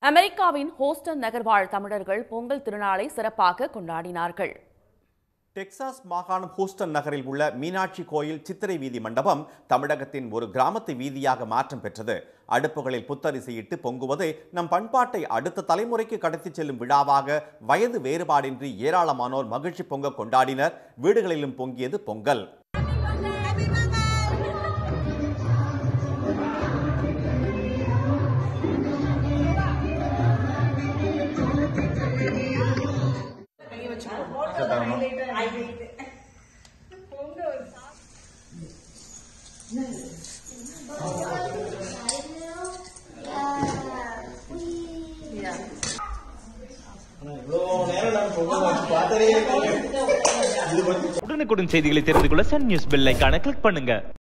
அமெரிக்காவின் ஹோஸ்டன் நகர்வாழ் தமிழர்கள் பொங்கல் திருநாளை சிறப்பாக கொண்டாடினார்கள் டெக்சாஸ் மாகாணம் ஹூஸ்டன் நகரில் உள்ள மீனாட்சி கோயில் சித்திரை வீதி மண்டபம் தமிழகத்தின் ஒரு கிராமத்து வீதியாக மாற்றம் பெற்றது அடுப்புகளில் புத்தரிசையிட்டு பொங்குவது நம் பண்பாட்டை அடுத்த தலைமுறைக்கு கடத்திச் செல்லும் விழாவாக வயது வேறுபாடின்றி ஏராளமானோர் மகிழ்ச்சி பொங்க கொண்டாடினர் வீடுகளிலும் பொங்கியது பொங்கல் உடனுக்குடன் செய்திகளை தெரிந்து கொள்ள சன் நியூஸ் பெல் ஐகானை கிளிக் பண்ணுங்க